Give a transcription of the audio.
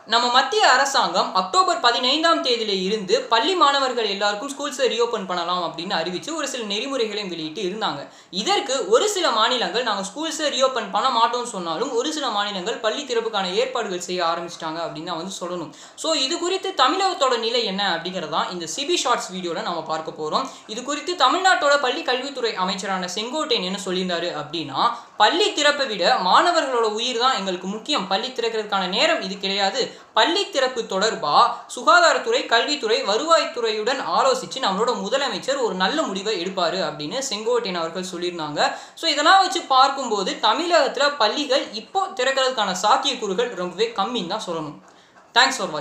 நம்ம மத்திய அரசாங்கம் அக்டோபர் பதினைந்தாம் தேதியில இருந்து பள்ளி மாணவர்கள் எல்லாருக்கும் ஸ்கூல்ஸை ரீஓபன் பண்ணலாம் அப்படின்னு அறிவிச்சு ஒரு சில நெறிமுறைகளையும் வெளியிட்டு இருந்தாங்க இதற்கு ஒரு சில மாநிலங்கள் நாங்கள் ஸ்கூல்ஸை ரீஓபன் பண்ண மாட்டோம்னு சொன்னாலும் ஒரு சில மாநிலங்கள் பள்ளி திறப்புக்கான ஏற்பாடுகள் செய்ய ஆரம்பிச்சிட்டாங்க அப்படின்னு தான் வந்து சொல்லணும் ஸோ இது குறித்து தமிழகத்தோட நிலை என்ன அப்படிங்கிறதான் இந்த சிபி ஷார்ட்ஸ் வீடியோவில் நம்ம பார்க்க போகிறோம் இது குறித்து தமிழ்நாட்டோட பள்ளி கல்வித்துறை அமைச்சரான செங்கோட்டையன் என்ன சொல்லியிருந்தாரு அப்படின்னா பள்ளி திறப்பை விட மாணவர்களோட உயிர் தான் எங்களுக்கு முக்கியம் பள்ளி திறக்கிறதுக்கான நேரம் இது கிடையாது பள்ளி திறப்பு தொடர்பா சுகாதாரத்துறை கல்வித்துறை வருவாய்த்துறையுடன் ஆலோசித்து நம்மளோட முதலமைச்சர் ஒரு நல்ல முடிவை எடுப்பாரு அப்படின்னு செங்கோட்டையன் அவர்கள் சொல்லியிருந்தாங்க ஸோ இதெல்லாம் வச்சு பார்க்கும்போது தமிழகத்தில் பள்ளிகள் இப்போ திறக்கிறதுக்கான சாத்தியக்கூறுகள் ரொம்பவே கம்மின்னு தான் சொல்லணும் தேங்க்ஸ் ஃபார் வாட்சிங்